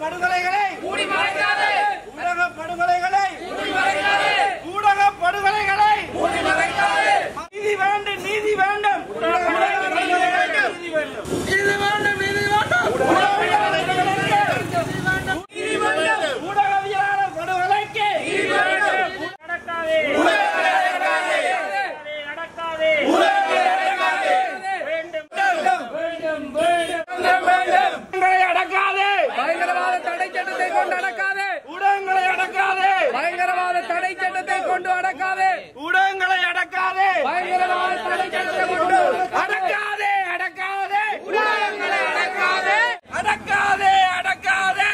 படுகொலைகளை மூடி மறைக்காதே ஊடக படுகொலைகளை மூடி மறைக்காதே ஊடக படுகொலைகளை மூடி மறைக்காதே நீதி வேண்டும் நீதி வேண்டும் ஊடக படுகொலைகளுக்கு நீதி வேண்டும் இது வேண்டும் இது வேண்டும் நீதி வேண்டும் ஊடகவியலாளர் படுகொலைக்கு இது வேண்டும் நடக்காதே நடக்காதே வேண்டும் வேண்டும் வேண்டும் வேண்டும் ஊடகங்களை அடக்காதே பயங்கரவாத தடை சட்டத்தை கொண்டு அடக்காதே ஊடகங்களை அடக்காதே பயங்கரவாத தடை சட்டத்தை கொண்டு அடக்காதே ஊடகங்களை அடக்காதே பயங்கரவாத தடை சட்டத்தை கொண்டு அடக்காதே அடக்காதே ஊடகங்களை அடக்காதே அடக்காதே அடக்காதே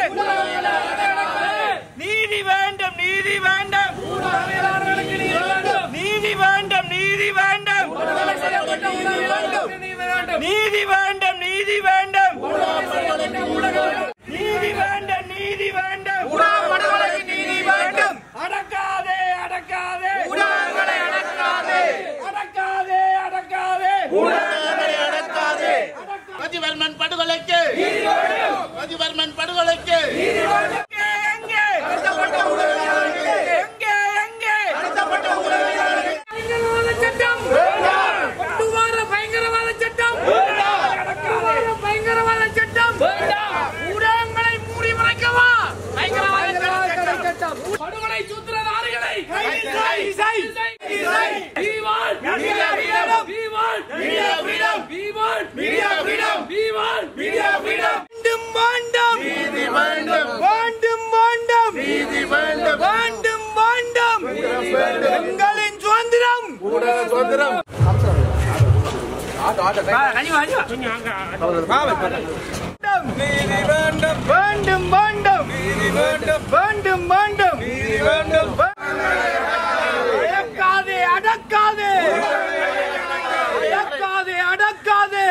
நீதி வேண்டும் நீதி வேண்டும் ஊடகவியலாளர்களுக்கு நீதி வேண்டும் நீதி வேண்டும் நீதி வேண்டும் விடுதலை செய்யப்பட்ட ஊடகவியலாளர்களுக்கு நீதி வேண்டும் நீதி வேண்டும் நீதி வேண்டும் விடுதலை செய்யப்பட்ட ஊடகவியலாளர்களுக்கு நீதி வேண்டும் நீதி வேண்டும் ஊடக படுகொலைக்கு நீதி வேண்டும் அடக்காதே அடக்காதே ஊடகங்களை அடக்காதே அடக்காதே அடக்காதே ரஜிவர்மன் படுகொலைக்கு ரஜிவர்மன் படுகொலைக்கு எங்கே எங்கே எங்கே எங்கே பயங்கரவாத சட்டம் கொண்டு வர பயங்கரவாத சட்டம் கொண்டு வர பயங்கரவாத சட்டம் ஊடகங்களை மூடி மறைக்கவா பயங்கரவாத சட்டம் படுகொலை சூத்திரதாரிகளை செய், செய். We want media freedom we want media freedom we want media freedom we want media freedom வேண்டும் வேண்டும் வேண்டும் வேண்டும் வேண்டும் வேண்டும் எங்களின் சுதந்திரம் நீதி வேண்டும் வேண்டும் வேண்டும் நீதி வேண்டும் வேண்டும் வேண்டும் நீதி வேண்டும் அடக்காதே அடக்காதே அடக்காதே அடக்காதே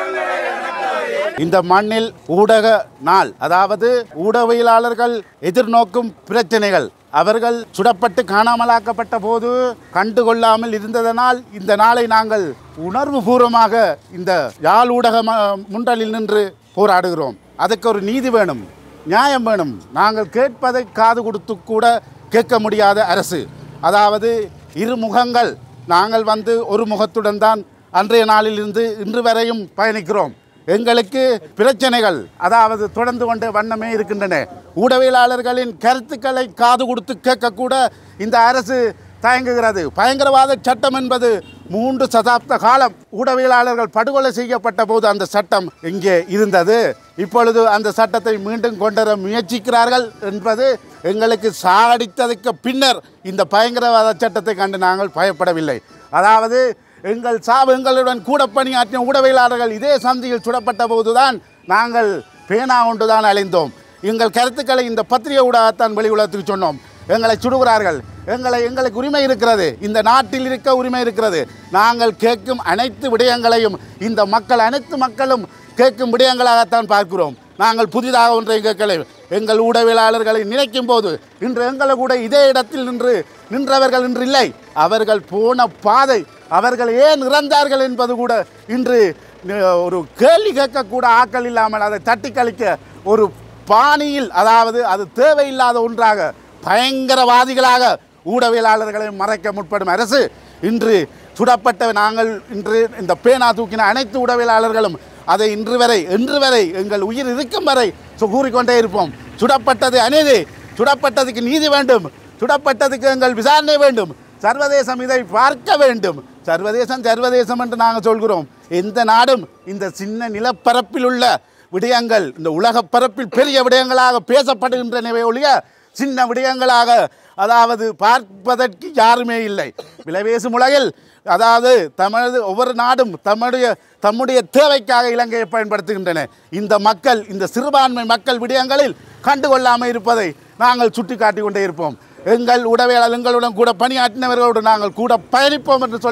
இந்த மண்ணில் ஊடக நாள் அதாவது ஊடகவியலாளர்கள் எதிர்நோக்கும் பிரச்சனைகள் அவர்கள் சுடப்பட்டு காணாமலாக்கப்பட்ட போது கண்டுகொள்ளாமல் இருந்ததனால் இந்த நாளை நாங்கள் உணர்வுபூர்வமாக இந்த யாழ் ஊடக ம- முன்றலில் நின்று போராடுகிறோம் அதுக்கு ஒரு நீதி வேணும் நியாயம் வேணும் நாங்கள் கேட்பதை காது கொடுத்து கூட கேட்க முடியாத அரசு அதாவது இரு முகங்கள் நாங்கள் வந்து ஒரு முகத்துடன் தான் அன்றைய நாளிலிருந்து இன்று வரையும் பயணிக்கிறோம் எங்களுக்கு பிரச்சனைகள் அதாவது தொடர்ந்து கொண்ட வண்ணமே இருக்கின்றன ஊடகவியலாளர்களின் கருத்துக்களை காது கொடுத்து கேட்கக்கூட இந்த அரசு தயங்குகிறது பயங்கரவாத சட்டம் என்பது மூன்று சதாப்த காலம் ஊடகவியலாளர்கள் படுகொலை செய்யப்பட்ட போது அந்த சட்டம் இங்கே இருந்தது இப்பொழுது அந்த சட்டத்தை மீண்டும் கொண்டுவர முயற்சிக்கிறார்கள் என்பது எங்களுக்கு சாடித்ததுக்கு பின்னர் இந்த பயங்கரவாத சட்டத்தை கண்டு நாங்கள் பயப்படவில்லை அதாவது எங்கள் சாவு எங்களுடன் கூட பணியாற்றிய ஊடகவியலாளர்கள் இதே சந்தியில் சுடப்பட்ட போதுதான் நாங்கள் பேனா ஒன்றுதான் அழிந்தோம் எங்கள் கருத்துக்களை இந்த பத்திரிகை ஊடகத்தான் வெளி உலகத்துக்கு சொன்னோம் எங்களை சுடுகிறார்கள் எங்களை எங்களுக்கு உரிமை இருக்கிறது இந்த நாட்டில் இருக்க உரிமை இருக்கிறது நாங்கள் கேட்கும் அனைத்து விடயங்களையும் இந்த மக்கள் அனைத்து மக்களும் கேட்கும் விடயங்களாகத்தான் பார்க்கிறோம் நாங்கள் புதிதாக ஒன்றை கேட்கலை எங்கள் ஊடகவியலாளர்களை நினைக்கும் போது இன்று எங்களை கூட இதே இடத்தில் நின்று நின்றவர்கள் இன்று இல்லை அவர்கள் போன பாதை அவர்கள் ஏன் இறந்தார்கள் என்பது கூட இன்று அஹ், ஒரு கேள்வி கேட்கக்கூட ஆக்கள் இல்லாமல் அதை தட்டி கழிக்க ஒரு பாணியில் அதாவது அது தேவையில்லாத ஒன்றாக பயங்கரவாதிகளாக ஊடகவியலாளர்களை மறைக்க முற்படும் அரசு இன்று சுடப்பட்ட நாங்கள் இன்று இந்த பேனா தூக்கின அனைத்து ஊடகவியலாளர்களும் அதை இன்று வரை இன்று வரை எங்கள் உயிர் இருக்கும் வரை சு- கூறிக்கொண்டே இருப்போம் சுடப்பட்டது அநீதி சுடப்பட்டதுக்கு நீதி வேண்டும் சுடப்பட்டதுக்கு எங்கள் விசாரணை வேண்டும் சர்வதேசம் இதை பார்க்க வேண்டும் சர்வதேசம் சர்வதேசம் என்று நாங்கள் சொல்கிறோம் எந்த நாடும் இந்த சின்ன நிலப்பரப்பில் உள்ள விடயங்கள் இந்த உலகப் பரப்பில் பெரிய விடயங்களாக பேசப்படுகின்றனவே ஒழிய சின்ன விடயங்களாக அதாவது பார்ப்பதற்கு யாருமே இல்லை விலைவேசும் உலகில் அதாவது தமது ஒவ்வொரு நாடும் தம்முடைய தம்முடைய தேவைக்காக இலங்கையை பயன்படுத்துகின்றன இந்த மக்கள் இந்த சிறுபான்மை மக்கள் விடயங்களில் கண்டுகொள்ளாமல் இருப்பதை நாங்கள் சுட்டிக்காட்டி கொண்டே இருப்போம் எங்கள் உடவியலாளர் எங்களுடன் கூட பணியாற்றினவர்களோடு நாங்கள் கூட பயணிப்போம் என்று சொல்லி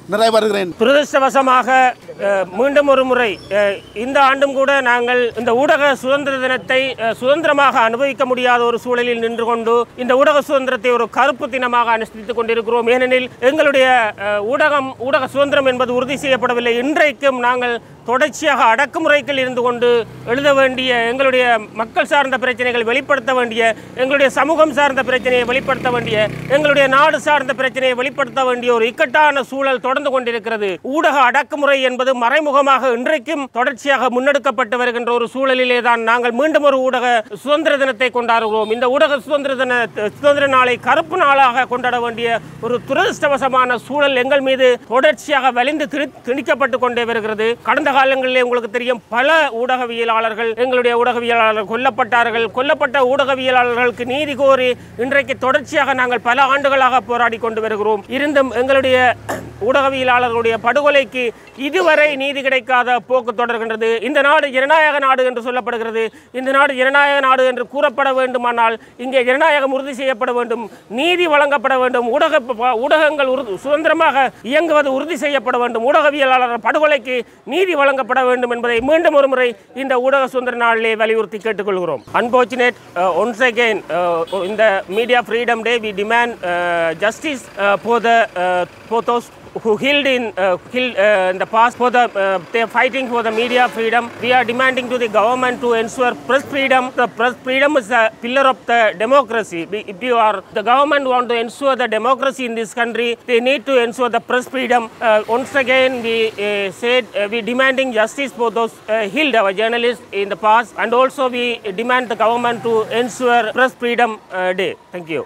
நிறைவேறுகிறேன் துரதிருஷ்டவசமாக அஹ், மீண்டும் ஒரு முறை அஹ், இந்த ஆண்டும் கூட நாங்கள் இந்த ஊடக சுதந்திர தினத்தை அஹ், சுதந்திரமாக அனுபவிக்க முடியாத ஒரு சூழலில் நின்று கொண்டு இந்த ஊடக சுதந்திரத்தை ஒரு கருப்பு தினமாக அனுஷ்டித்துக் கொண்டிருக்கிறோம் ஏனெனில் எங்களுடைய அஹ், ஊடகம் ஊடக சுதந்திரம் என்பது உறுதி செய்யப்படவில்லை இன்றைக்கும் நாங்கள் தொடர்ச்சியாக அடக்குமுறைகள் இருந்து கொண்டு எழுத வேண்டிய எங்களுடைய மக்கள் சார்ந்த பிரச்சனைகளை வெளிப்படுத்த வேண்டிய எங்களுடைய சமூகம் சார்ந்த பிரச்சனையை வெளிப்படுத்த வேண்டிய எங்களுடைய நாடு சார்ந்த பிரச்சனையை வெளிப்படுத்த வேண்டிய ஒரு இக்கட்டான சூழல் தொடர்ந்து கொண்டிருக்கிறது ஊடக அடக்குமுறை என்பது மறைமுகமாக இன்றைக்கும் தொடர்ச்சியாக முன்னெடுக்கப்பட்டு வருகின்ற ஒரு சூழலிலே தான் நாங்கள் மீண்டும் ஒரு ஊடக சுதந்திர தினத்தை கொண்டாடுகிறோம் இந்த ஊடக சுதந்திர தின சுதந்திர நாளை கருப்பு நாளாக கொண்டாட வேண்டிய ஒரு துரதிருஷ்டவசமான சூழல் எங்கள் மீது தொடர்ச்சியாக வலிந்து திணி- திணிக்கப்பட்டு கொண்டே வருகிறது கடந்த காலங்களிலே உங்களுக்கு தெரியும் பல ஊடகவியலாளர்கள் எங்களுடைய ஊடகவியலாளர்கள் கொல்லப்பட்டார்கள் கொல்லப்பட்ட ஊடகவியலாளர்களுக்கு நீதி கோரி இன்றைக்கு தொடர்ச்சியாக நாங்கள் பல ஆண்டுகளாக போராடி கொண்டு வருகிறோம் இருந்தும் எங்களுடைய ஊடகவியலாளர்களுடைய படுகொலைக்கு இதுவரை நீதி கிடைக்காத போக்கு தொடர்கின்றது இந்த நாடு ஜனநாயக நாடு என்று சொல்லப்படுகிறது இந்த நாடு ஜனநாயக நாடு என்று கூறப்பட வேண்டுமானால் இங்கே ஜனநாயகம் உறுதி செய்யப்பட வேண்டும் நீதி வழங்கப்பட வேண்டும் ஊடக ஊடகங்கள் உறு- சுதந்திரமாக இயங்குவது உறுதி செய்யப்பட வேண்டும் ஊடகவியலாளர் படுகொலைக்கு நீதி வழங்கப்பட வேண்டும் என்பதை மீண்டும் ஒரு முறை இந்த ஊடக சுதந்திர நாளிலே வலியுறுத்தி கேட்டுக்கொள்கிறோம் அன்பார்ச்சுனேட் ஒன்ஸ் அகெயின் இந்த media freedom day we demand justice for the for those who killed in uh, killed uh, in the past for the uh, they are fighting for the media freedom we are demanding to the government to ensure press freedom the press freedom is a pillar of the democracy We- if you are the government want to ensure the democracy in this country they need to ensure the press freedom uh, once again we uh, said uh, we demanding justice for those uh, killed our journalists in the past and also we demand the government to ensure press freedom uh, day thank you